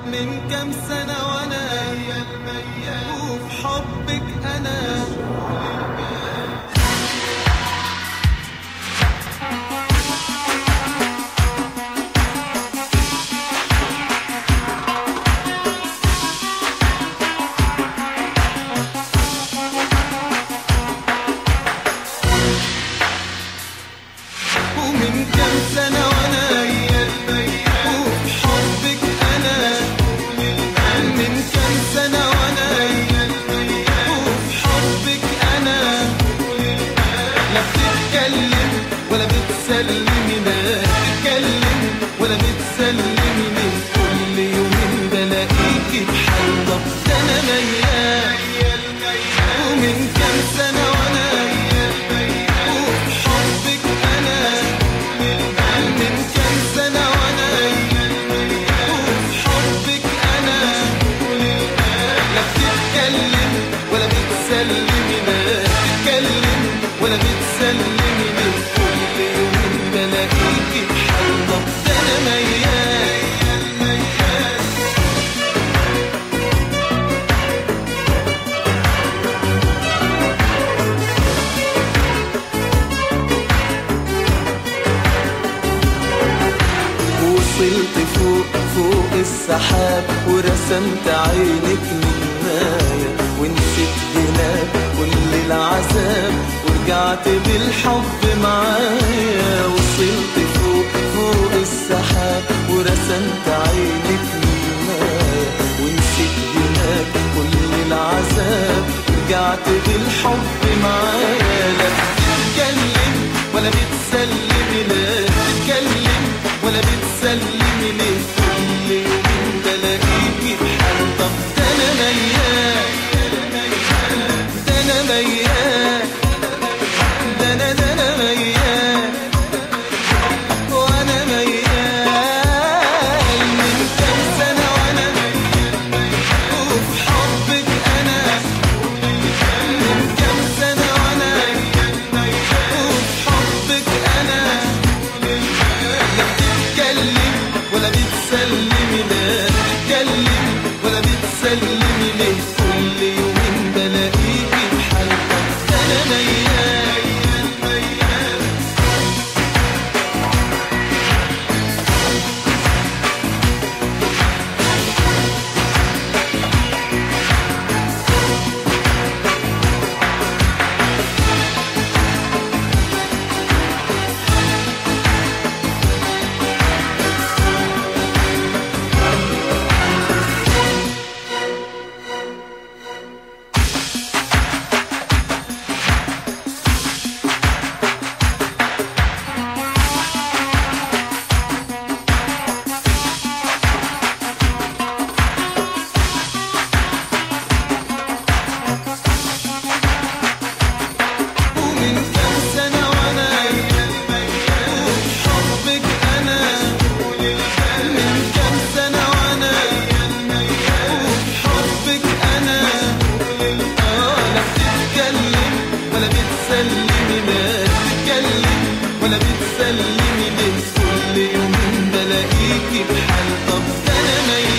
من كام سنة وانا وفي حبك انا ومن كام سنة وانا وفي حبك انا من كام سنة وانا وفي حبك انا لا بتتكلم ولا بتسلمي لا بتتكلم ولا بتسلمي من كل يومين بلاقيكي بحال طب ده انا ميال ومن كام سنة وانا وفي حبك انا من كام سنة وانا وفي حبك انا لا بتتكلم ولا بتسلمي لا بتتكلم ولا بتسلمي من كل يوم بلاقيكي بحال طب ده انا ميال ميال وصلت فوق فوق السحاب ورسمت عينك من مايا ونسيت هناك كل العذاب ورجعت بالحب معايا وصلت فوق فوق السحاب ورسمت عينك من مايا ونسيت هناك كل العذاب ورجعت بالحب معايا لا بتتكلم ولا بتسلمي لا بتتكلم ولا بتسلمي ليه كل يوم بلاقيكي بحال طب ده انا ميال ده انا ميال ده انا ده انا ميال وانا ميال من كام سنة وانا وفي حبك انا من كام سنة وانا وفي حبك انا لا بتتكلم ولا بتسلمي لا بتتكلم ولا بتسلمي ليه كل يومين بلاقيكي بحال طب ده انا ميال ميال ومن كام سنة وانا وفي حبك انا من كام سنة وانا وفي حبك انا آه لا بتتكلم ولا بتسلمي لا بتتكلم ولا بتسلمي ليه كل يومين بلاقيكي بحال طب ده انا ميال